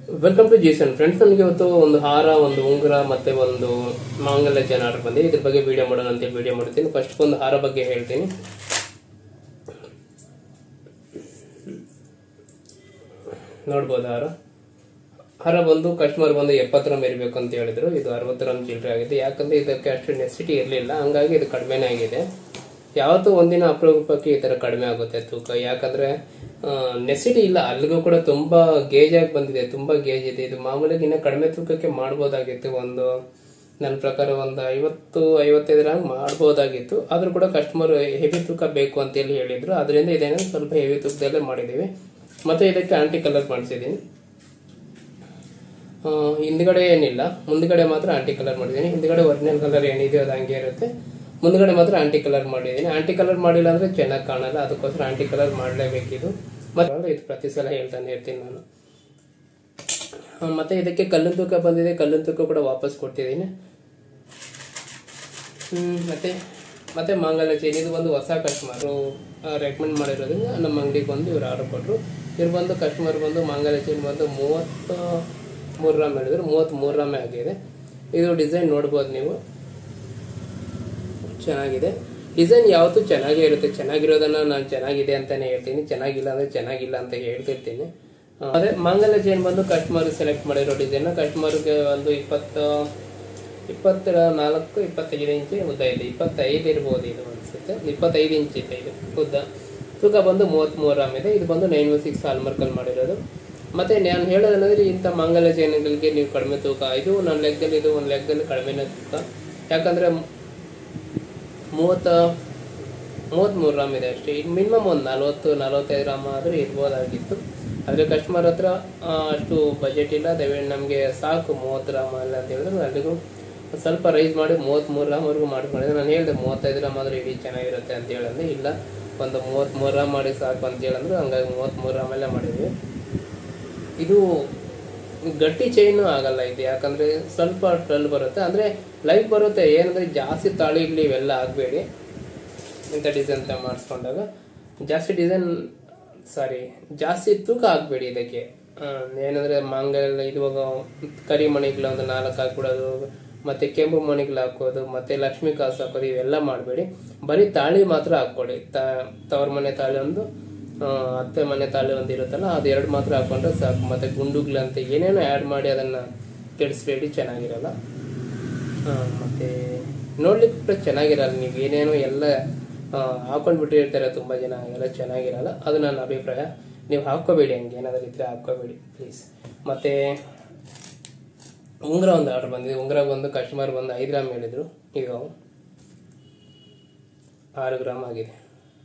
Welcome to ಜೀಸನ್ friends ನನಗೆ ಇವತ್ತು ಒಂದು ಹಾರ ಒಂದು ಉಂಗುರ ಮತ್ತೆ ಒಂದು ಮಾಂಗಲ್ಯ ಚೈನ್ ಆರ್ಡರ್ ಬಂದಿದೆ ಇದ್ರ ಬಗ್ಗೆ ವಿಡಿಯೋ ಮಾಡೋಣ ಅಂತ ವಿಡಿಯೋ ಮಾಡ್ತೀನಿ ಫಸ್ಟ್ ಒಂದು ಹಾರ ಬಗ್ಗೆ ಹೇಳ್ತೀನಿ ನೋಡ್ಬೋದು ಹಾರ ಹಾರ ಬಂದು ಕಸ್ಟಮರ್ ಬಂದು ಎಪ್ಪತ್ತು ಗ್ರಾಮ್ ಇರಬೇಕು ಅಂತ ಹೇಳಿದ್ರು ಇದು ಅರವತ್ತು ಗ್ರಾಮ್ ಚಿಲ್ಲರೆ ಆಗಿದೆ ಯಾಕಂದ್ರೆ ಇದಕ್ಕೆ ಅಷ್ಟು ನೆಸಿಟಿ ಇರಲಿಲ್ಲ ಹಂಗಾಗಿ ಇದು ಕಡಿಮೆನೇ ಆಗಿದೆ ಯಾವತ್ತೂ ಒಂದಿನ ಅಪರೂಪಕ್ಕೆ ಈ ತರ ಕಡಿಮೆ ಆಗುತ್ತೆ ತೂಕ ಯಾಕಂದ್ರೆ ನೆಸಿಟಿ ಇಲ್ಲ ಅಲ್ಲಿಗೂ ಕೂಡ ತುಂಬಾ ಗೇಜ್ ಆಗಿ ಬಂದಿದೆ ತುಂಬಾ ಗೇಜ್ ಇದೆ ಇದು ಮಾಮೂಲಿಗೆ ಇನ್ನ ಕಡಿಮೆ ತೂಕಕ್ಕೆ ಮಾಡ್ಬೋದಾಗಿತ್ತು ಒಂದು ನನ್ನ ಪ್ರಕಾರ ಒಂದು ಐವತ್ತು ಐವತ್ತೈದರ ಮಾಡ್ಬೋದಾಗಿತ್ತು ಆದ್ರೂ ಕೂಡ ಕಸ್ಟಮರ್ ಹೆವಿ ತೂಕ ಬೇಕು ಅಂತ ಹೇಳಿ ಹೇಳಿದ್ರು ಅದರಿಂದ ಇದೇನೋ ಸ್ವಲ್ಪ ಹೆವಿ ತೂಕದಲ್ಲೇ ಮಾಡಿದೀವಿ ಮತ್ತೆ ಇದಕ್ಕೆ ಆಂಟಿ ಕಲರ್ ಮಾಡಿಸಿದ್ದೀನಿ ಆ, ಹಿಂದ್ಗಡೆ ಏನಿಲ್ಲ ಮುಂದ್ಗಡೆ ಮಾತ್ರ ಆಂಟಿ ಕಲರ್ ಮಾಡಿದ್ದೀನಿ ಹಿಂದ್ಗಡೆ ಒರಿಜಿನಲ್ ಕಲರ್ ಏನಿದೆಯೋ ಅದು ಹಂಗೆ ಇರುತ್ತೆ ಮುಂದ್ಗಡೆ ಮಾತ್ರ ಆಂಟಿ ಕಲರ್ ಮಾಡಿದ್ದೀನಿ ಆಂಟಿ ಕಲರ್ ಮಾಡಿಲ್ಲ ಅಂದ್ರೆ ಚೆನ್ನಾಗಿ ಕಾಣಲ್ಲ ಅದಕ್ಕೋಸ್ಕರ ಆಂಟಿ ಕಲರ್ ಮಾಡಲೇಬೇಕಿದು ಮತ್ತೆ ಇದು ಪ್ರತಿ ಸಲ ಹೇಳ್ತಾನೆ ಇರ್ತೀನಿ ನಾನು ಆ, ಮತ್ತೆ ಇದಕ್ಕೆ ಕಲ್ಲಿನ ತೂಕ ಬಂದಿದೆ ಕಲ್ಲಿನ ತೂಕ ಕೂಡ ವಾಪಸ್ ಕೊಡ್ತಿದ್ದೀನಿ ಹ್ಮ್, ಮತ್ತೆ ಮತ್ತೆ ಮಾಂಗಲ್ಯ ಚೈನ್ ಇದು ಒಂದು ಹೊಸ ಕಸ್ಟಮರು ರೆಕಮೆಂಡ್ ಮಾಡಿರೋದ್ರಿಂದ ನಮ್ಮ ಅಂಗಡಿಗೆ ಬಂದು ಇವ್ರು ಆರ್ಡರ್ ಕೊಟ್ಟರು ಇವ್ರು ಬಂದು ಕಸ್ಟಮರ್ ಬಂದು ಮಾಂಗಲ್ಯ ಚೈನ್ ಬಂದು ಮೂವತ್ತು ಮೂರು ರಾಮ್ ಹೇಳಿದ್ರು ಮೂವತ್ತ್ ಮೂರು ರಾಮೆ ಆಗಿದೆ ಇದು ಡಿಸೈನ್ ನೋಡ್ಬೋದು ನೀವು ಚೆನ್ನಾಗಿದೆ ಡಿಸೈನ್ ಯಾವತ್ತೂ ಚೆನ್ನಾಗೇ ಇರುತ್ತೆ ಚೆನ್ನಾಗಿರೋದನ್ನ ನಾನು ಚೆನ್ನಾಗಿದೆ ಅಂತಾನೆ ಹೇಳ್ತೀನಿ ಚೆನ್ನಾಗಿಲ್ಲ ಅಂದ್ರೆ ಚೆನ್ನಾಗಿಲ್ಲ ಅಂತ ಹೇಳ್ತಿರ್ತೀನಿ ಆ, ಅದೇ ಮಾಂಗಲ್ಯ ಚೈನ್ ಬಂದು ಕಸ್ಟಮರ್ ಸೆಲೆಕ್ಟ್ ಮಾಡಿರೋ ಡಿಸೈನ್ ಕಸ್ಟಮರ್ಗೆ ಒಂದು ಇಪ್ಪತ್ತು ಇಪ್ಪತ್ತರ ನಾಲ್ಕು ಇಪ್ಪತ್ತೈದು ಇಂಚು ಉದ್ದ ಇದೆ ಇಪ್ಪತ್ತೈದು ಇರ್ಬೋದು ಇದು ಅನ್ಸುತ್ತೆ ಇಪ್ಪತ್ತೈದು ಇಂಚ್ ಇದೆ ಇದು ಉದ್ದ ತೂಕ ಬಂದು ಮೂವತ್ತ್ಮೂರು ಗ್ರಾಮ್ ಇದೆ ಇದು ಬಂದು ನೈನ್ ಒನ್ ಸಿಕ್ಸ್ ಹಾಲ್ಮಾರ್ಕಲ್ಲಿ ಮಾಡಿರೋದು ಮತ್ತೆ ನಾನು ಹೇಳೋದಂದ್ರೆ ಇಂಥ ಮಾಂಗಲ್ಯ ಚೈನ್ಗಳಿಗೆ ನೀವು ಕಡಿಮೆ ತೂಕ ಇದು ನನ್ನ ಲೆಕ್ಕದಲ್ಲಿ ಇದು ಒಂದು ಲೆಕ್ಕದಲ್ಲಿ ಕಡಿಮೆನೇ ತೂಕ ಯಾಕಂದ್ರೆ ಮೂವತ್ತ ಮೂವತ್ತ್ಮೂರು ಗ್ರಾಮ್ ಇದೆ ಅಷ್ಟೇ ಇದು ಮಿನಿಮಮ್ ಒಂದು ನಲ್ವತ್ತು ನಲವತ್ತೈದು ಗ್ರಾಮ್ ಆದರೂ ಇರ್ಬೋದಾಗಿತ್ತು ಆದರೆ ಕಸ್ಟಮರ್ ಹತ್ರ ಆ, ಅಷ್ಟು ಬಜೆಟ್ ಇಲ್ಲ ದಯವಿಟ್ಟು ನಮಗೆ ಸಾಕು ಮೂವತ್ತು ಗ್ರಾಮ್ ಅಲ್ಲ ಅಂತ ಹೇಳಿದ್ರು ಅಲ್ಲಿಗೂ ಸ್ವಲ್ಪ ರೈಸ್ ಮಾಡಿ ಮೂವತ್ತ್ಮೂರು ಗ್ರಾಮ್ವರೆಗೂ ಮಾಡ್ಕೊಂಡಿದ್ದೆ ನಾನು ಹೇಳಿದೆ ಮೂವತ್ತೈದು ಗ್ರಾಮ್ ಆದರೆ ಇಡೀ ಚೆನ್ನಾಗಿರುತ್ತೆ ಅಂತ ಹೇಳಂದ್ರೆ ಇಲ್ಲ ಒಂದು ಮೂವತ್ತ್ಮೂರು ಗ್ರಾಮ್ ಮಾಡಿ ಸಾಕು ಅಂತ ಹೇಳಂದ್ರು ಹಂಗಾಗಿ ಮೂವತ್ತ್ಮೂರು ಗ್ರಾಮಲ್ಲೇ ಮಾಡಿದ್ವಿ ಇದು ಗಟ್ಟಿ ಚೈನು ಆಗಲ್ಲ ಇದು ಯಾಕಂದ್ರೆ ಸ್ವಲ್ಪ ಟ್ರಲ್ ಬರುತ್ತೆ ಅಂದ್ರೆ ಲೈಫ್ ಬರುತ್ತೆ ಏನಂದ್ರೆ ಜಾಸ್ತಿ ತಾಳಿಗ್ಲಿ ಇವೆಲ್ಲ ಆಗಬೇಡಿ ಇಂಥ ಡಿಸೈನ್ ಅಂತ ಮಾಡಿಸ್ಕೊಂಡಾಗ ಜಾಸ್ತಿ ಡಿಸೈನ್ ಸಾರಿ ಜಾಸ್ತಿ ತೂಕ ಹಾಕ್ಬೇಡಿ ಇದಕ್ಕೆ ಆ, ಏನಂದ್ರೆ ಮಾಂಗಲ್ಯ ಇವಾಗ ಕರಿ ಮಣಿಗ್ಲ ಒಂದು ನಾಲ್ಕು ಹಾಕ್ಬಿಡೋದು ಮತ್ತೆ ಕೆಂಪು ಮಣಿಗ್ಲ ಹಾಕೋದು ಮತ್ತೆ ಲಕ್ಷ್ಮಿ ಕಾಸು ಹಾಕೋದು ಇವೆಲ್ಲ ಮಾಡಬೇಡಿ ಬರೀ ತಾಳಿ ಮಾತ್ರ ಹಾಕ್ಕೊಡಿ ತ- ತವ್ರ ಮನೆ ತಾಳಿ ಒಂದು ಆ, ಅತ್ತೆ ಮನೆ ತಾಳಿ ಒಂದು ಇರುತ್ತಲ್ಲ ಅದು ಎರಡು ಮಾತ್ರ ಹಾಕೊಂಡ್ರೆ ಸಾಕು ಮತ್ತೆ ಗುಂಡುಗ್ಲಂತೆ ಏನೇನೋ ಆ್ಯಡ್ ಮಾಡಿ ಅದನ್ನ ಕೆಡಿಸ್ಬೇಡಿ ಚೆನ್ನಾಗಿರಲ್ಲ ಆ, ಮತ್ತೆ ನೋಡ್ಲಿಕ್ಕೆ ಕೂಡ ಚೆನ್ನಾಗಿರಲ್ಲ ನೀವು ಏನೇನೋ ಎಲ್ಲ ಆ, ಹಾಕೊಂಡ್ ಬಿಟ್ಟಿರ್ತಾರೆ ತುಂಬಾ ಜನ ಎಲ್ಲ ಚೆನ್ನಾಗಿರಲ್ಲ ಅದು ನನ್ನ ಅಭಿಪ್ರಾಯ ನೀವು ಹಾಕೋಬೇಡಿ ಹಂಗೆ ಏನಾದರೂ ಇದ್ರೆ ಹಾಕೋಬೇಡಿ ಪ್ಲೀಸ್ ಮತ್ತೆ ಉಂಗುರ ಒಂದು ಆರ್ಡರ್ ಬಂದಿದೆ ಉಂಗುರ ಬಂದು ಕಸ್ಟಮರ್ ಬಂದು ಐದು ಗ್ರಾಮ್ ಹೇಳಿದ್ರು ಈಗ ಆರು ಗ್ರಾಮ್ ಆಗಿದೆ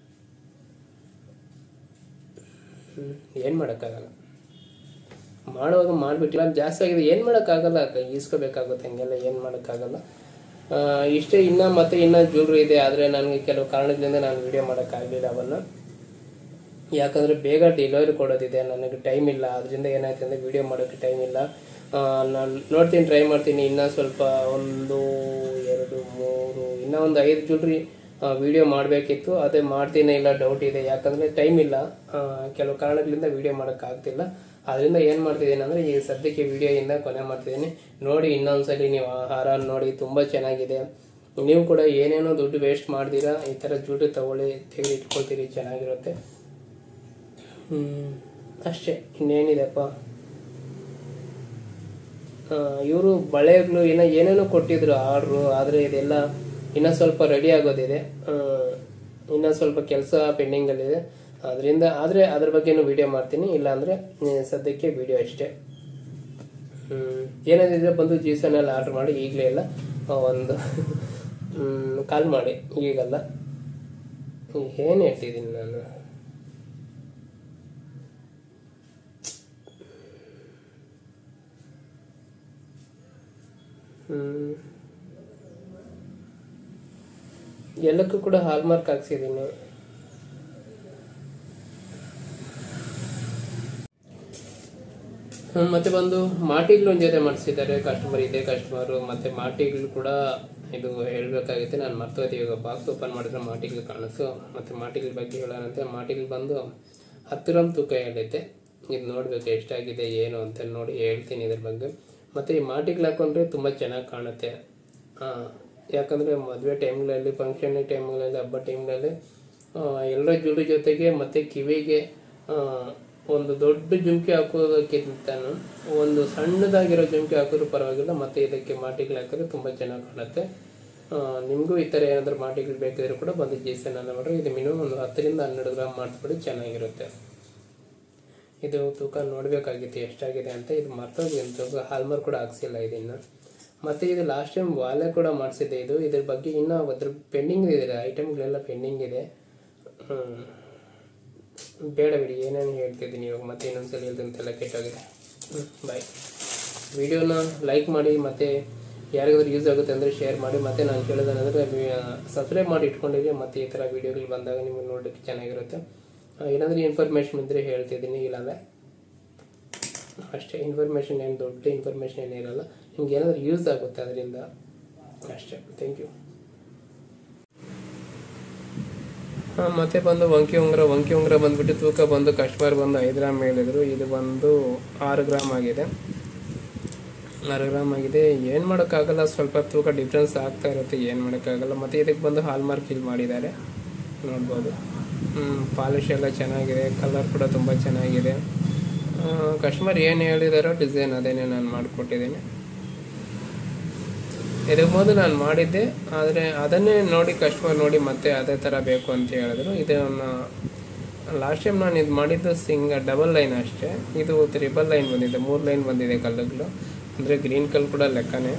ಹ್ಮ್, ಏನ್ ಮಾಡೋಕ್ಕಾಗಲ್ಲ ಮಾಡುವಾಗ ಮಾಡ್ಬಿಟ್ಟಿಲ್ಲ ಜಾಸ್ತಿ ಆಗಿದೆ ಏನ್ ಮಾಡೋಕ್ಕಾಗಲ್ಲ ಈಸ್ಕೋಬೇಕಾಗುತ್ತೆ ಹಂಗೆಲ್ಲ ಏನ್ ಮಾಡೋಕ್ಕಾಗಲ್ಲ ಆ, ಇಷ್ಟೇ ಇನ್ನ ಮತ್ತೆ ಇನ್ನ ಜ್ಯುವೆಲ್ರಿ ಇದೆ ಆದ್ರೆ ನನಗೆ ಕೆಲವು ಕಾರಣಗಳಿಂದ ನಾನು ವಿಡಿಯೋ ಮಾಡೋಕ್ಕಾಗಲಿಲ್ಲ ಅವನ್ನ ಯಾಕಂದ್ರೆ ಬೇಗ ಡೆಲಿವರಿ ಕೊಡೋದಿದೆ ನನಗೆ ಟೈಮ್ ಇಲ್ಲ ಅದರಿಂದ ಏನಾಯ್ತು ಅಂದ್ರೆ ವಿಡಿಯೋ ಮಾಡೋಕ್ಕೆ ಟೈಮ್ ಇಲ್ಲ ನಾನು ನೋಡ್ತೀನಿ ಟ್ರೈ ಮಾಡ್ತೀನಿ ಇನ್ನ ಸ್ವಲ್ಪ ಒಂದು ಎರಡು ಮೂರು ಇನ್ನ ಒಂದು ಐದು ಜ್ಯುವೆಲ್ರಿ ವಿಡಿಯೋ ಮಾಡಬೇಕಿತ್ತು ಅದೇ ಮಾಡ್ತೀನಿ ಇಲ್ಲ ಡೌಟ್ ಇದೆ ಯಾಕಂದ್ರೆ ಟೈಮ್ ಇಲ್ಲ ಆ, ಕೆಲವು ಕಾರಣಗಳಿಂದ ವಿಡಿಯೋ ಮಾಡೋಕ್ಕಾಗ್ತಿಲ್ಲ ಅದರಿಂದ ಏನು ಮಾಡ್ತಿದ್ದೀನಿ ಅಂದರೆ ಈಗ ಸದ್ಯಕ್ಕೆ ವಿಡಿಯೋ ಇಂದ ಕೊನೆ ಮಾಡ್ತಿದ್ದೀನಿ ನೋಡಿ ಇನ್ನೊಂದ್ಸಲಿ ನೀವು ಆ ಹಾರ ನೋಡಿ ತುಂಬ ಚೆನ್ನಾಗಿದೆ ನೀವು ಕೂಡ ಏನೇನೋ ದುಡ್ಡು ವೇಸ್ಟ್ ಮಾಡ್ತೀರಾ ಈ ಥರ ದುಡ್ಡು ತಗೊಳ್ಳಿ ತೆಗೆದು ಇಟ್ಕೊಳ್ತೀರಿ ಚೆನ್ನಾಗಿರುತ್ತೆ ಹ್ಮ್ ಅಷ್ಟೇ ಇನ್ನೇನಿದೆಪ್ಪ ಇವರು ಬಳೆಗಳು ಏನೋ ಏನೇನೋ ಕೊಟ್ಟಿದ್ರು ಆರ್ಡ್ರು ಆದರೆ ಇದೆಲ್ಲ ಇನ್ನೂ ಸ್ವಲ್ಪ ರೆಡಿ ಆಗೋದಿದೆ ಆ, ಇನ್ನೂ ಸ್ವಲ್ಪ ಕೆಲಸ ಪೆಂಡಿಂಗಲ್ಲಿದೆ ಅದರಿಂದ ಆದರೆ ಅದ್ರ ಬಗ್ಗೆನೂ ವಿಡಿಯೋ ಮಾಡ್ತೀನಿ ಇಲ್ಲಾಂದರೆ ಸದ್ಯಕ್ಕೆ ವಿಡಿಯೋ ಅಷ್ಟೇ ಹ್ಮ್. ಏನಾದಿದ್ರೆ ಬಂದು ಜೀಸನಲ್ಲಿ ಆರ್ಡರ್ ಮಾಡಿ ಈಗಲೇ ಇಲ್ಲ ಆ, ಒಂದು ಕಾಲ್ ಮಾಡಿ ಈಗಲ್ಲ ಏನು ಹೇಳ್ತಿದ್ದೀನಿ ನಾನು ಹ್ಮ್. ಎಲ್ಲಕ್ಕೂ ಕೂಡ ಹಾಲ್ಮಾರ್ಕ್ ಹಾಕ್ಸಿದ್ದೀನಿ ಹ್ಮ್, ಮತ್ತೆ ಬಂದು ಮಾಟಿಗಳು ಒಂದು ಜೊತೆ ಮಾಡಿಸಿದ್ದಾರೆ ಕಸ್ಟಮರ್ ಇದೆ ಕಸ್ಟಮರು ಮತ್ತೆ ಮಾಟಿಗಳು ಕೂಡ ಇದು ಹೇಳ್ಬೇಕಾಗಿತ್ತು ನಾನು ಮರ್ತೋಯ್ತು ಇವಾಗ ಬಾಕ್ಸ್ ಓಪನ್ ಮಾಡಿದ್ರೆ ಮಾಟಿಗಳು ಕಾಣಿಸು ಮತ್ತೆ ಮಾಟಿಗಳ ಬಗ್ಗೆ ಹೇಳೋಣಂತೆ ಮಾಟಿಗಳು ಬಂದು ಹತ್ತು ಗ್ರಾಮ್ ತೂಕ ಹೇಳಿದ್ದೆ ಇದು ನೋಡಬೇಕು ಎಷ್ಟಾಗಿದೆ ಏನು ಅಂತ ನೋಡಿ ಹೇಳ್ತೀನಿ ಇದ್ರ ಬಗ್ಗೆ ಮತ್ತು ಈ ಮಾಟಿಗಳು ಹಾಕೊಂಡ್ರೆ ತುಂಬ ಚೆನ್ನಾಗಿ ಕಾಣುತ್ತೆ ಹಾಂ ಯಾಕಂದರೆ ಮದುವೆ ಟೈಮ್ಗಳಲ್ಲಿ ಫಂಕ್ಷನ್ ಟೈಮ್ಗಳಲ್ಲಿ ಹಬ್ಬ ಟೈಮ್ಗಳಲ್ಲಿ ಎಲ್ಲರ ಜುಡಿ ಜೊತೆಗೆ ಮತ್ತು ಕಿವಿಗೆ ಆ, ಒಂದು ದೊಡ್ಡ ಜುಮ್ಕಿ ಹಾಕೋದಕ್ಕಿಂತ ಒಂದು ಸಣ್ಣದಾಗಿರೋ ಜುಮ್ಕಿ ಹಾಕಿದ್ರು ಪರವಾಗಿಲ್ಲ ಮತ್ತು ಇದಕ್ಕೆ ಮಾಟಿಗಳು ಹಾಕಿದ್ರೆ ತುಂಬ ಚೆನ್ನಾಗಿ ಕಾಣುತ್ತೆ ಆ, ನಿಮಗೂ ಈ ಥರ ಏನಾದರೂ ಮಾಟಿಗಳು ಬೇಕಿದ್ರೆ ಕೂಡ ಬಂದು ಜೀಸನ್ ಅನ್ನ ಮಾಡ್ರಿ ಇದು ಮಿನಿಮಮ್ ಒಂದು ಹತ್ತರಿಂದ ಹನ್ನೆರಡು ಗ್ರಾಮ್ ಮಾಡಿಸ್ಬಿಡಿ ಚೆನ್ನಾಗಿರುತ್ತೆ ಇದು ತೂಕ ನೋಡಬೇಕಾಗಿತ್ತು ಎಷ್ಟಾಗಿದೆ ಅಂತ ಇದು ಮರ್ತೋಗಿ ತೂಕ ಹಾಲ್ಮಾರ್ಕ್ ಕೂಡ ಹಾಕ್ಸಿಲ್ಲ ಇದನ್ನು ಮತ್ತು ಇದು ಲಾಸ್ಟ್ ಟೈಮ್ ವಾಲೆ ಕೂಡ ಮಾಡಿಸಿದ್ದೆ ಇದು ಇದ್ರ ಬಗ್ಗೆ ಇನ್ನೂ ಅದ್ರ ಪೆಂಡಿಂಗ್ ಇದೆ ಐಟಮ್ಗಳೆಲ್ಲ ಪೆಂಡಿಂಗ್ ಇದೆ ಹ್ಮ್. ಬೇಡ ಬಿಡಿ ಏನೇನು ಹೇಳ್ತಿದ್ದೀನಿ ಇವಾಗ ಮತ್ತೆ ಇನ್ನೊಂದ್ಸಲ ಹೇಳ್ದಂತೆಲ್ಲ ಕೆಟ್ಟೋಗಿದೆ ಹ್ಞೂ ಬಾಯ್ ವಿಡಿಯೋನ ಲೈಕ್ ಮಾಡಿ ಮತ್ತು ಯಾರಿಗಾದ್ರೂ ಯೂಸ್ ಆಗುತ್ತೆ ಅಂದರೆ ಶೇರ್ ಮಾಡಿ ಮತ್ತು ನಾನು ಕೇಳೋದಂದರೆ ಸಬ್ಸ್ಕ್ರೈಬ್ ಮಾಡಿ ಇಟ್ಕೊಂಡಿರಿ ಮತ್ತು ಈ ಥರ ವೀಡಿಯೋಗಳು ಬಂದಾಗ ನಿಮಗೆ ನೋಡೋಕ್ಕೆ ಚೆನ್ನಾಗಿರುತ್ತೆ ಆ, ಏನಾದರೂ ಇನ್ಫಾರ್ಮೇಷನ್ ಇದ್ದರೆ ಹೇಳ್ತಿದ್ದೀನಿ ಇಲ್ಲಾಂದರೆ ಅಷ್ಟೇ ಇನ್ಫಾರ್ಮೇಷನ್ ಏನು ದೊಡ್ಡ ಇನ್ಫಾರ್ಮೇಷನ್ ಏನಿರಲ್ಲ ನಿಮ್ಗೆ ಏನಾದರೂ ಯೂಸ್ ಆಗುತ್ತೆ ಅದರಿಂದ ಅಷ್ಟೇ ಥ್ಯಾಂಕ್ ಯು ಹಾಂ ಮತ್ತೆ ಬಂದು ವಂಕಿ ಉಂಗುರ ವಂಕಿ ಉಂಗುರ ಬಂದ್ಬಿಟ್ಟು ತೂಕ ಬಂದು ಕಸ್ಟಮರ್ ಬಂದು ಐದು ಗ್ರಾಮ್ ಹೇಳಿದ್ರು ಇದು ಬಂದು ಆರು ಗ್ರಾಮ್ ಆಗಿದೆ ಆರು ಗ್ರಾಮ್ ಆಗಿದೆ ಏನು ಮಾಡೋಕ್ಕಾಗಲ್ಲ ಸ್ವಲ್ಪ ತೂಕ ಡಿಫ್ರೆನ್ಸ್ ಆಗ್ತಾ ಇರುತ್ತೆ ಏನು ಮಾಡೋಕ್ಕಾಗಲ್ಲ ಮತ್ತು ಇದಕ್ಕೆ ಬಂದು ಹಾಲ್ಮಾರ್ಕ್ ಇಲ್ಲಿ ಮಾಡಿದ್ದಾರೆ ನೋಡ್ಬೋದು ಪಾಲಿಶ್ ಎಲ್ಲ ಚೆನ್ನಾಗಿದೆ ಕಲರ್ ಕೂಡ ತುಂಬ ಚೆನ್ನಾಗಿದೆ ಕಸ್ಟಮರ್ ಏನು ಹೇಳಿದಾರೋ ಡಿಸೈನ್ ಅದೇನೇ ನಾನು ಮಾಡಿಕೊಟ್ಟಿದ್ದೀನಿ ಇದಕ್ಕೆ ಮೊದಲು ನಾನು ಮಾಡಿದ್ದೆ ಆದರೆ ಅದನ್ನೇ ನೋಡಿ ಕಸ್ಟಮರ್ ನೋಡಿ ಮತ್ತೆ ಅದೇ ಥರ ಬೇಕು ಅಂತ ಹೇಳಿದ್ರು ಇದನ್ನು ಲಾಸ್ಟ್ ಟೈಮ್ ನಾನು ಇದು ಮಾಡಿದ್ದು ಸಿಂಗ್ ಡಬಲ್ ಲೈನ್ ಅಷ್ಟೇ ಇದು ತ್ರಿಬಲ್ ಲೈನ್ ಬಂದಿದೆ ಮೂರು ಲೈನ್ ಬಂದಿದೆ ಕಲ್ಲುಗಳು ಅಂದರೆ ಗ್ರೀನ್ ಕಲ್ ಕೂಡ ಲೆಕ್ಕನೇ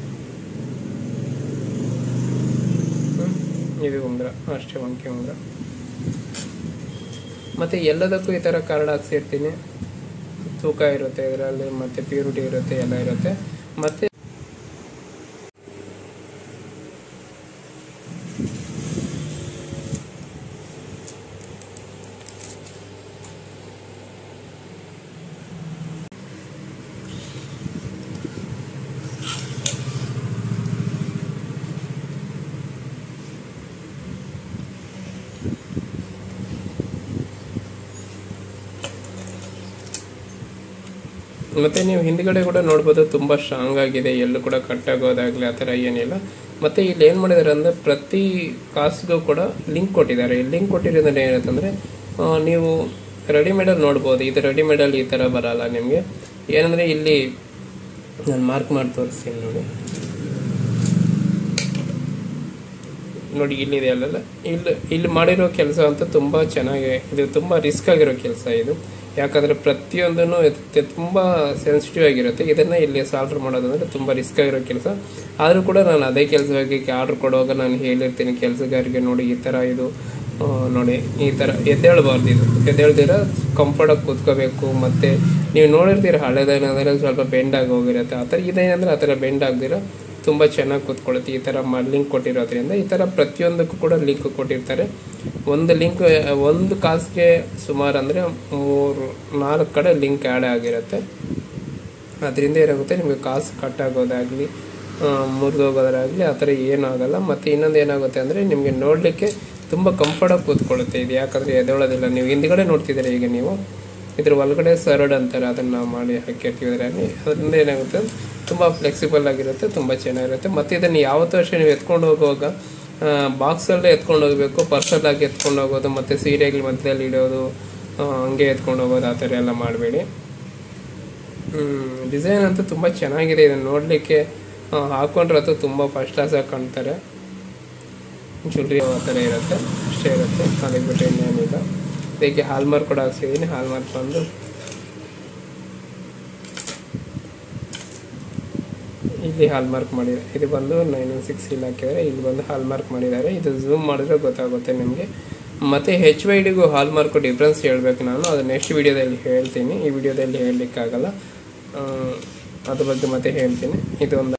ಹ್ಮ್. ಇದು ಉಂಗುರ ಅಷ್ಟೇ ವಂಕಿ ಉಂಗುರ ಮತ್ತು ಎಲ್ಲದಕ್ಕೂ ಈ ಥರ ಕಾರ್ಡ್ ಹಾಕ್ಸಿರ್ತೀನಿ ತೂಕ ಇರುತ್ತೆ ಇದರಲ್ಲಿ ಮತ್ತು ಪ್ಯೂರಿಟಿ ಇರುತ್ತೆ ಎಲ್ಲ ಇರುತ್ತೆ ಮತ್ತು ಮತ್ತೆ ನೀವು ಹಿಂದ್ಗಡೆ ಕೂಡ ನೋಡ್ಬೋದು ತುಂಬ ಸ್ಟ್ರಾಂಗ್ ಆಗಿದೆ ಎಲ್ಲೂ ಕೂಡ ಕಟ್ಟಾಗೋದಾಗಲಿ ಆ ಥರ ಏನಿಲ್ಲ ಮತ್ತೆ ಇಲ್ಲಿ ಏನು ಮಾಡಿದ್ದಾರೆ ಅಂದರೆ ಪ್ರತಿ ಕಾಸ್ಗೂ ಕೂಡ ಲಿಂಕ್ ಕೊಟ್ಟಿದ್ದಾರೆ ಈ ಲಿಂಕ್ ಕೊಟ್ಟಿರೋದ್ರಿಂದ ಏನಿರುತ್ತಂದರೆ ನೀವು ರೆಡಿಮೇಡಲ್ಲಿ ನೋಡ್ಬೋದು ಇದು ರೆಡಿಮೇಡಲ್ಲಿ ಈ ಥರ ಬರಲ್ಲ ನಿಮಗೆ ಏನಂದರೆ ಇಲ್ಲಿ ನಾನು ಮಾರ್ಕ್ ಮಾಡಿ ತೋರಿಸ್ತೀನಿ ನೋಡಿ ನೋಡಿ ಇಲ್ಲಿದೆ ಅಲ್ಲಲ್ಲ ಇಲ್ಲಿ ಇಲ್ಲಿ ಮಾಡಿರೋ ಕೆಲಸ ಅಂತೂ ತುಂಬ ಚೆನ್ನಾಗಿ ಇದು ತುಂಬ ರಿಸ್ಕ್ ಆಗಿರೋ ಕೆಲಸ ಇದು ಯಾಕಂದರೆ ಪ್ರತಿಯೊಂದನ್ನು ತುಂಬ ಸೆನ್ಸಿಟಿವ್ ಆಗಿರುತ್ತೆ ಇದನ್ನು ಇಲ್ಲಿ ಸಾಲ್ವ್ ಮಾಡೋದಂದ್ರೆ ತುಂಬ ರಿಸ್ಕ್ ಆಗಿರೋ ಕೆಲಸ ಆದರೂ ಕೂಡ ನಾನು ಅದೇ ಕೆಲಸವಾಗಿ ಆರ್ಡ್ರ್ ಕೊಡುವಾಗ ನಾನು ಹೇಳಿರ್ತೀನಿ ಕೆಲಸಗಾರರಿಗೆ ನೋಡಿ ಈ ಥರ ಇದು ಆ, ನೋಡಿ ಈ ಥರ ಎದ್ದೇಳಬಾರ್ದು ಇದು ಎದ್ದೇಳ್ದಿರ ಕಂಫರ್ಟಾಗಿ ಕೂತ್ಕೋಬೇಕು ಮತ್ತು ನೀವು ನೋಡಿರ್ತೀರ ಹಳೆದೇನಾದ್ರೆ ಸ್ವಲ್ಪ ಬೆಂಡ್ ಆಗಿ ಹೋಗಿರುತ್ತೆ ಆ ಥರ ಇದೇನಂದ್ರೆ ಆ ಥರ ಬೆಂಡ್ ಆಗದಿರ ತುಂಬ ಚೆನ್ನಾಗಿ ಕೂತ್ಕೊಳ್ಳುತ್ತೆ ಈ ಥರ ಲಿಂಕ್ ಕೊಟ್ಟಿರೋದ್ರಿಂದ ಈ ಥರ ಪ್ರತಿಯೊಂದಕ್ಕೂ ಕೂಡ ಲಿಂಕ್ ಕೊಟ್ಟಿರ್ತಾರೆ ಒಂದು ಲಿಂಕ್ ಒಂದು ಕಾಸ್ಗೆ ಸುಮಾರು ಅಂದರೆ ಮೂರು ನಾಲ್ಕು ಕಡೆ ಲಿಂಕ್ ಆ್ಯಡ್ ಆಗಿರುತ್ತೆ ಅದರಿಂದ ಏನಾಗುತ್ತೆ ನಿಮಗೆ ಕಾಸು ಕಟ್ ಆಗೋದಾಗಲಿ ಮುರಿದೋಗೋದಾಗಲಿ ಆ ಥರ ಏನೂ ಆಗಲ್ಲ ಮತ್ತು ಇನ್ನೊಂದು ಏನಾಗುತ್ತೆ ಅಂದರೆ ನಿಮಗೆ ನೋಡಲಿಕ್ಕೆ ತುಂಬ ಕಂಫರ್ಟಾಗಿ ಕೂತ್ಕೊಳ್ಳುತ್ತೆ ಇದು ಯಾಕಂದರೆ ಎದ್ದೇಳೋದಿಲ್ಲ ನೀವು ಹಿಂದ್ಗಡೆ ನೋಡ್ತಿದ್ದೀರ ಈಗ ನೀವು ಇದ್ರ ಒಳಗಡೆ ಸರ್ಡ್ ಅಂತಾರೆ ಅದನ್ನು ನಾವು ಮಾಡಿ ಹಾಕಿರ್ತೀವಿ ಇದರಲ್ಲಿ ಅದರಿಂದ ಏನಾಗುತ್ತೆ ತುಂಬ ಫ್ಲೆಕ್ಸಿಬಲ್ ಆಗಿರುತ್ತೆ ತುಂಬ ಚೆನ್ನಾಗಿರುತ್ತೆ ಮತ್ತು ಇದನ್ನು ಯಾವತ್ತೂ ಅಷ್ಟೇ ನೀವು ಎತ್ಕೊಂಡು ಹೋಗುವಾಗ ಬಾಕ್ಸಲ್ಲೇ ಎತ್ಕೊಂಡು ಹೋಗಬೇಕು ಪರ್ಸಲ್ ಆಗಿ ಎತ್ಕೊಂಡು ಹೋಗೋದು ಮತ್ತು ಸೀರೆಗಳ ಮಧ್ಯದಲ್ಲಿ ಇಡೋದು ಆ, ಹಂಗೆ ಎತ್ಕೊಂಡು ಹೋಗೋದು ಆ ಥರ ಎಲ್ಲ ಮಾಡಬೇಡಿ ಡಿಸೈನ್ ಅಂತೂ ತುಂಬ ಚೆನ್ನಾಗಿದೆ ಇದನ್ನು ನೋಡಲಿಕ್ಕೆ ಹಾಕೊಂಡ್ರೆ ಅಂತೂ ತುಂಬ ಫಸ್ಟ್ ಕ್ಲಾಸಾಗಿ ಕಾಣ್ತಾರೆ ಜ್ಯುವೆಲ್ರಿ ಆ ಥರ ಇರುತ್ತೆ ಅಷ್ಟೇ ಇರುತ್ತೆ ಅದಕ್ಕೆ ಬಿಟ್ಟು ಇನ್ನೇನಿಲ್ಲ ಇದಕ್ಕೆ ಹಾಲ್ಮಾರ್ಕ್ ಕೂಡ ಹಾಕ್ಸಿದ್ದೀನಿ ಹಾಲ್ಮಾರ್ಕ್ ಬಂದು ಇಲ್ಲಿ ಹಾಲ್ಮಾರ್ಕ್ ಮಾಡಿದ್ದಾರೆ ಇದು ಬಂದು ನೈನ್ ಒನ್ ಸಿಕ್ಸ್ ಇಲ್ಲಿ ಹಾಕಿದ್ದಾರೆ ಇಲ್ಲಿ ಬಂದು ಹಾಲ್ಮಾರ್ಕ್ ಮಾಡಿದ್ದಾರೆ ಇದು ಝೂಮ್ ಮಾಡಿದ್ರೆ ಗೊತ್ತಾಗುತ್ತೆ ನಿಮಗೆ ಮತ್ತು ಹೆಚ್ ವೈ ಡಿಗೂ ಹಾಲ್ಮಾರ್ಕ್ ಡಿಫ್ರೆನ್ಸ್ ಹೇಳಬೇಕು ನಾನು ಅದು ನೆಕ್ಸ್ಟ್ ವಿಡಿಯೋದಲ್ಲಿ ಹೇಳ್ತೀನಿ ಈ ವಿಡಿಯೋದಲ್ಲಿ ಹೇಳಲಿಕ್ಕಾಗಲ್ಲ ಆ, ಅದ್ರ ಬಗ್ಗೆ ಮತ್ತೆ ಹೇಳ್ತೀನಿ ಇದೊಂದು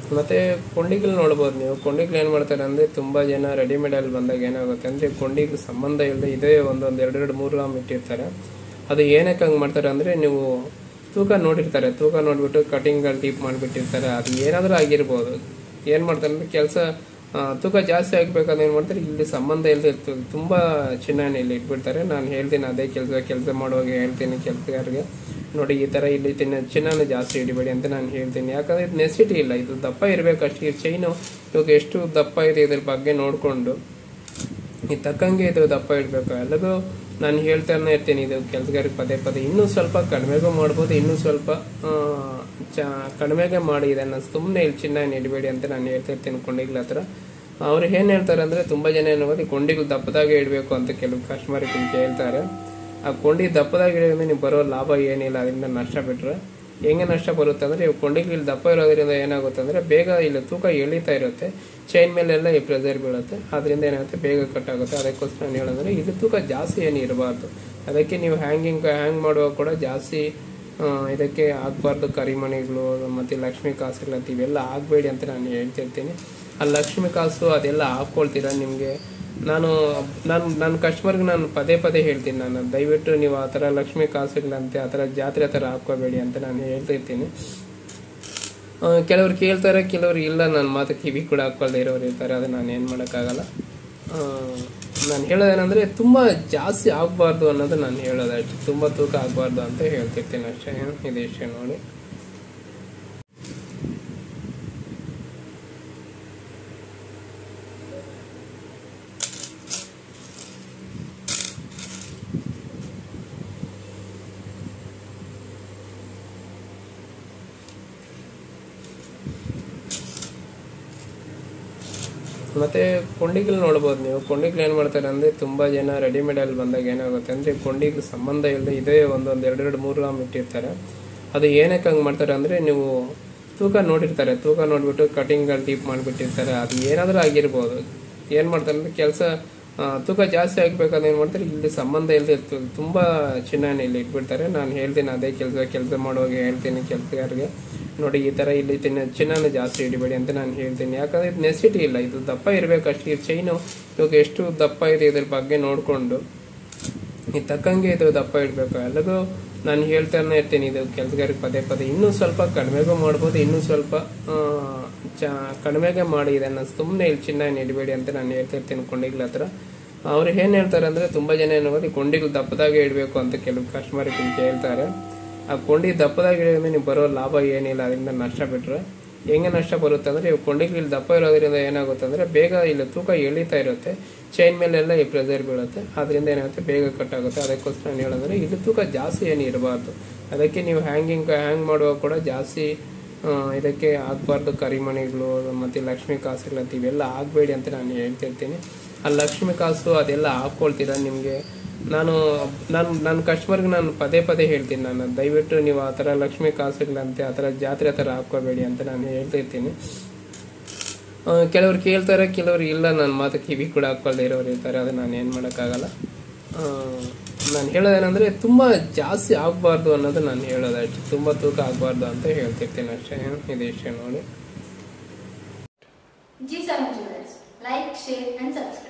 ಮತ್ತೆ ಕೊಂಡಿಗಳು ನೋಡ್ಬೋದು ನೀವು ಕೊಂಡಿಗಳು ಏನು ಮಾಡ್ತಾರೆ ಅಂದರೆ ತುಂಬ ಜನ ರೆಡಿಮೇಡಲ್ಲಿ ಬಂದಾಗ ಏನಾಗುತ್ತೆ ಅಂದರೆ ಕೊಂಡಿಗೆ ಸಂಬಂಧ ಇಲ್ಲದೆ ಇದೇ ಒಂದೊಂದು ಎರಡೆರಡು ಮೂರು ಗ್ರಾಮ್ ಇಟ್ಟಿರ್ತಾರೆ ಅದು ಏನಕ್ಕೆ ಹಂಗೆ ಮಾಡ್ತಾರೆ ಅಂದರೆ ನೀವು ತೂಕ ನೋಡಿರ್ತಾರೆ ತೂಕ ನೋಡಿಬಿಟ್ಟು ಕಟಿಂಗ್ಗಳು ಟೀಪ್ ಮಾಡಿಬಿಟ್ಟಿರ್ತಾರೆ ಅದು ಏನಾದರೂ ಆಗಿರ್ಬೋದು ಏನು ಮಾಡ್ತಾರೆ ಅಂದರೆ ಕೆಲಸ ತೂಕ ಜಾಸ್ತಿ ಆಗಬೇಕಾದ್ರೆ ಏನು ಮಾಡ್ತಾರೆ ಇಲ್ಲಿ ಸಂಬಂಧ ಇಲ್ಲದೆ ಇರ್ತದೆ ತುಂಬ ಚಿನ್ನ ಇಲ್ಲಿ ಇಟ್ಬಿಡ್ತಾರೆ ನಾನು ಹೇಳ್ತೀನಿ ಅದೇ ಕೆಲಸ ಕೆಲಸ ಮಾಡುವಾಗ ಹೇಳ್ತೀನಿ ಕೆಲಸಗಾರರಿಗೆ ನೋಡಿ ಈ ಥರ ಇಲ್ಲಿ ತಿನ್ನ ಚಿನ್ನನ ಜಾಸ್ತಿ ಹಿಡಿಬೇಡಿ ಅಂತ ನಾನು ಹೇಳ್ತೀನಿ ಯಾಕಂದರೆ ಇದು ನೆಸಿಟಿ ಇಲ್ಲ ಇದು ದಪ್ಪ ಇರಬೇಕು ಅಷ್ಟೇ ಚೈನು ಇವಾಗ ಎಷ್ಟು ದಪ್ಪ ಇದೆ ಇದ್ರ ಬಗ್ಗೆ ನೋಡಿಕೊಂಡು ಈ ತಕ್ಕಂಗೆ ಇದು ದಪ್ಪ ಇಡಬೇಕು ಎಲ್ಲದೂ ನಾನು ಹೇಳ್ತಾನೆ ಇರ್ತೀನಿ ಇದು ಕೆಲಸಗಾರಿಗೆ ಪದೇ ಪದೇ ಇನ್ನೂ ಸ್ವಲ್ಪ ಕಡಿಮೆಗೂ ಮಾಡ್ಬೋದು ಇನ್ನೂ ಸ್ವಲ್ಪ ಆ, ಚ ಕಡಿಮೆಗೆ ಮಾಡಿ ಇದನ್ನು ಸುಮ್ಮನೆ ಇಲ್ಲಿ ಚಿನ್ನ ಏನು ಇಡಬೇಡಿ ಅಂತ ನಾನು ಹೇಳ್ತಾ ಇರ್ತೀನಿ ಕೊಂಡಿಗಳ ಹತ್ರ ಅವ್ರು ಏನು ಹೇಳ್ತಾರೆ ಅಂದರೆ ತುಂಬ ಜನ ಏನು ಈ ಕೊಂಡಿಗಳು ದಪ್ಪದಾಗೆ ಇಡಬೇಕು ಅಂತ ಕೆಲವು ಕಸ್ಟಮರ್ಗೆ ಕೇಳ್ತಾರೆ ಆ ಕೊಂಡಿ ದಪ್ಪದಾಗಿ ಇಡೋದ್ರಿಂದ ನೀವು ಬರೋ ಲಾಭ ಏನಿಲ್ಲ ಅದರಿಂದ ನಷ್ಟ ಬಿಟ್ಟರೆ ಹೆಂಗೆ ನಷ್ಟ ಬರುತ್ತೆ ಅಂದರೆ ಇವು ಕೊಂಡಿಗೆ ಇಲ್ಲಿ ದಪ್ಪ ಇರೋದ್ರಿಂದ ಏನಾಗುತ್ತೆ ಅಂದರೆ ಬೇಗ ಇಲ್ಲಿ ತೂಕ ಎಳಿತಾ ಇರುತ್ತೆ ಚೈನ್ ಮೇಲೆಲ್ಲ ಈ ಪ್ರೆಸರ್ ಬೀಳುತ್ತೆ ಅದರಿಂದ ಏನಾಗುತ್ತೆ ಬೇಗ ಕಟ್ ಆಗುತ್ತೆ ಅದಕ್ಕೋಸ್ಕರ ನಾನು ಹೇಳೋದಂದ್ರೆ ಇಲ್ಲಿ ತೂಕ ಜಾಸ್ತಿ ಏನು ಇರಬಾರ್ದು ಅದಕ್ಕೆ ನೀವು ಹ್ಯಾಂಗಿಂಗ್ ಹ್ಯಾಂಗ್ ಮಾಡುವಾಗ ಕೂಡ ಜಾಸ್ತಿ ಆ, ಇದಕ್ಕೆ ಆಗಬಾರ್ದು ಕರಿಮಣಿಗಳು ಮತ್ತು ಲಕ್ಷ್ಮಿ ಕಾಸುಗಳಂತ ಇವೆಲ್ಲ ಆಗಬೇಡಿ ಅಂತ ನಾನು ಹೇಳ್ತಿರ್ತೀನಿ ಆ ಲಕ್ಷ್ಮಿ ಕಾಸು ಅದೆಲ್ಲ ಹಾಕ್ಕೊಳ್ತೀರಾ ನಿಮಗೆ ನಾನು ನಾನು ನನ್ನ ಕಸ್ಟಮರ್ಗೆ ನಾನು ಪದೇ ಪದೇ ಹೇಳ್ತೀನಿ ನಾನು ದಯವಿಟ್ಟು ನೀವು ಆ ಥರ ಲಕ್ಷ್ಮಿ ಕಾಸುಗಳಂತೆ ಆ ಥರ ಜಾತ್ರೆ ಥರ ಹಾಕ್ಕೋಬೇಡಿ ಅಂತ ನಾನು ಹೇಳ್ತಿರ್ತೀನಿ ಆ, ಕೆಲವ್ರು ಕೇಳ್ತಾರೆ ಕೆಲವ್ರು ಇಲ್ಲ ನನ್ನ ಮಾತು ಕಿವಿ ಕೂಡ ಹಾಕ್ಕೊಳ್ದೇ ಇರೋರು ಇರ್ತಾರೆ ಅದು ನಾನು ಏನು ಮಾಡೋಕ್ಕಾಗಲ್ಲ ಆ, ನಾನು ಹೇಳೋದೇನೆಂದರೆ ತುಂಬ ಜಾಸ್ತಿ ಆಗಬಾರ್ದು ಅನ್ನೋದು ನಾನು ಹೇಳೋದು ಅಷ್ಟೇ ತುಂಬ ತೂಕ ಆಗಬಾರ್ದು ಅಂತ ಹೇಳ್ತಿರ್ತೀನಿ ಅಷ್ಟೇ ಇದು ಇಷ್ಟೇ ನೋಡಿ ಮತ್ತೆ ಕೊಂಡಿಗಳು ನೋಡ್ಬೋದು ನೀವು ಕೊಂಡಿಗಳು ಏನು ಮಾಡ್ತಾರೆ ಅಂದರೆ ತುಂಬ ಜನ ರೆಡಿಮೇಡಲ್ಲಿ ಬಂದಾಗ ಏನಾಗುತ್ತೆ ಅಂದರೆ ಕೊಂಡಿಗೆ ಸಂಬಂಧ ಇಲ್ಲದೆ ಇದೇ ಒಂದೊಂದು ಎರಡೆರಡು ಮೂರು ಗ್ರಾಮ್ ಇಟ್ಟಿರ್ತಾರೆ ಅದು ಏನಕ್ಕೆ ಹಂಗೆ ಮಾಡ್ತಾರೆ ಅಂದರೆ ನೀವು ತೂಕ ನೋಡಿರ್ತಾರೆ ತೂಕ ನೋಡಿಬಿಟ್ಟು ಕಟಿಂಗ್ಗಳು ಟೀಪ್ ಮಾಡಿಬಿಟ್ಟಿರ್ತಾರೆ ಅದು ಏನಾದರೂ ಆಗಿರ್ಬೋದು ಏನು ಮಾಡ್ತಾರೆ ಅಂದರೆ ಕೆಲಸ ತೂಕ ಜಾಸ್ತಿ ಆಗಬೇಕಾದ್ರೆ ಏನು ಮಾಡ್ತಾರೆ ಇಲ್ಲಿ ಸಂಬಂಧ ಇಲ್ಲದೆ ಇರ್ತದೆ ತುಂಬ ಚಿನ್ನ ಇಲ್ಲಿ ಇಟ್ಬಿಡ್ತಾರೆ ನಾನು ಹೇಳ್ತೀನಿ ಅದೇ ಕೆಲಸ ಕೆಲಸ ಮಾಡುವಾಗ ಹೇಳ್ತೀನಿ ಕೆಲಸಗಾರರಿಗೆ ನೋಡಿ ಈ ಥರ ಇಲ್ಲಿ ತಿನ್ನ ಚಿನ್ನನ ಜಾಸ್ತಿ ಹಿಡಿಬೇಡಿ ಅಂತ ನಾನು ಹೇಳ್ತೀನಿ ಯಾಕಂದರೆ ಇದು ನೆಸಿಟಿ ಇಲ್ಲ ಇದು ದಪ್ಪ ಇರಬೇಕು ಅಷ್ಟೇ ಈ ಚೈನು ಇವಾಗ ಎಷ್ಟು ದಪ್ಪ ಇದೆ ಇದ್ರ ಬಗ್ಗೆ ನೋಡಿಕೊಂಡು ಈ ತಕ್ಕಂಗೆ ಇದು ದಪ್ಪ ಇಡಬೇಕು ಎಲ್ಲದೂ ನಾನು ಹೇಳ್ತಾನೆ ಇರ್ತೀನಿ ಇದು ಕೆಲಸಗಾರಿಗೆ ಪದೇ ಪದೇ ಇನ್ನೂ ಸ್ವಲ್ಪ ಕಡಿಮೆಗೂ ಮಾಡ್ಬೋದು ಇನ್ನೂ ಸ್ವಲ್ಪ ಆ, ಚ ಕಡಿಮೆಗೆ ಮಾಡಿ ಇದನ್ನು ಸುಮ್ಮನೆ ಇಲ್ಲಿ ಚಿನ್ನ ಏನು ಇಡಬೇಡಿ ಅಂತ ನಾನು ಹೇಳ್ತಾ ಇರ್ತೀನಿ ಕೊಂಡಿಗಳ ಹತ್ರ ಅವ್ರು ಏನು ಹೇಳ್ತಾರೆ ಅಂದರೆ ತುಂಬ ಜನ ಏನು ಈ ಕೊಂಡಿಗಳು ದಪ್ಪದಾಗೆ ಇಡಬೇಕು ಅಂತ ಕೆಲವು ಕಸ್ಟಮರ್ಗೆ ಕೇಳ್ತಾರೆ ಆ ಕೊಂಡಿ ದಪ್ಪದಾಗಿ ಇಡೋದ್ರಿಂದ ನೀವು ಬರೋ ಲಾಭ ಏನಿಲ್ಲ ಅದರಿಂದ ನಷ್ಟ ಬಿಟ್ಟರೆ ಹೆಂಗೆ ನಷ್ಟ ಬರುತ್ತೆ ಅಂದರೆ ಇವು ಕೊಂಡಿಗೆ ಇಲ್ಲಿ ದಪ್ಪ ಇರೋದ್ರಿಂದ ಏನಾಗುತ್ತೆ ಅಂದರೆ ಬೇಗ ಇಲ್ಲಿ ತೂಕ ಎಳಿತಾ ಇರುತ್ತೆ ಚೈನ್ ಮೇಲೆಲ್ಲ ಈ ಪ್ರೆಸರ್ ಬೀಳುತ್ತೆ ಅದರಿಂದ ಏನಾಗುತ್ತೆ ಬೇಗ ಕಟ್ ಆಗುತ್ತೆ ಅದಕ್ಕೋಸ್ಕರ ನಾನು ಹೇಳೋದಂದ್ರೆ ಇಲ್ಲಿ ತೂಕ ಜಾಸ್ತಿ ಏನು ಇರಬಾರ್ದು ಅದಕ್ಕೆ ನೀವು ಹ್ಯಾಂಗಿಂಗ್ ಹ್ಯಾಂಗ್ ಮಾಡುವಾಗ ಕೂಡ ಜಾಸ್ತಿ ಆ, ಇದಕ್ಕೆ ಆಗಬಾರ್ದು ಕರಿಮಣಿಗಳು ಮತ್ತು ಲಕ್ಷ್ಮಿ ಕಾಸುಗಳಂತ ಇವೆಲ್ಲ ಆಗಬೇಡಿ ಅಂತ ನಾನು ಹೇಳ್ತಿರ್ತೀನಿ ಆ ಲಕ್ಷ್ಮಿ ಕಾಸು ಅದೆಲ್ಲ ಹಾಕ್ಕೊಳ್ತೀರಾ ನಿಮಗೆ ನಾನು ನಾನು ನನ್ನ ಕಸ್ಟಮರ್ಗೆ ನಾನು ಪದೇ ಪದೇ ಹೇಳ್ತೀನಿ ನಾನು ದಯವಿಟ್ಟು ನೀವು ಆ ಥರ ಲಕ್ಷ್ಮಿ ಕಾಸುಗಳಂತೆ ಆ ಥರ ಜಾತ್ರೆ ಥರ ಹಾಕ್ಕೋಬೇಡಿ ಅಂತ ನಾನು ಹೇಳ್ತಿರ್ತೀನಿ ಆ, ಕೆಲವ್ರು ಕೇಳ್ತಾರೆ ಕೆಲವ್ರು ಇಲ್ಲ ನನ್ನ ಮಾತು ಕಿವಿ ಕೂಡ ಹಾಕ್ಕೊಳ್ದೇ ಇರೋರು ಇರ್ತಾರೆ ಅದು ನಾನು ಏನು ಮಾಡೋಕ್ಕಾಗಲ್ಲ ನಾನು ಹೇಳೋದೇನೆಂದರೆ ತುಂಬ ಜಾಸ್ತಿ ಆಗಬಾರ್ದು ಅನ್ನೋದು ನಾನು ಹೇಳೋದು ಅಷ್ಟೇ ತುಂಬ ತೂಕ ಆಗಬಾರ್ದು ಅಂತ ಹೇಳ್ತಿರ್ತೀನಿ ಅಷ್ಟೇ ಇದು ಇಷ್ಟೇ ನೋಡಿ G7 Jewelers. Like, share and subscribe.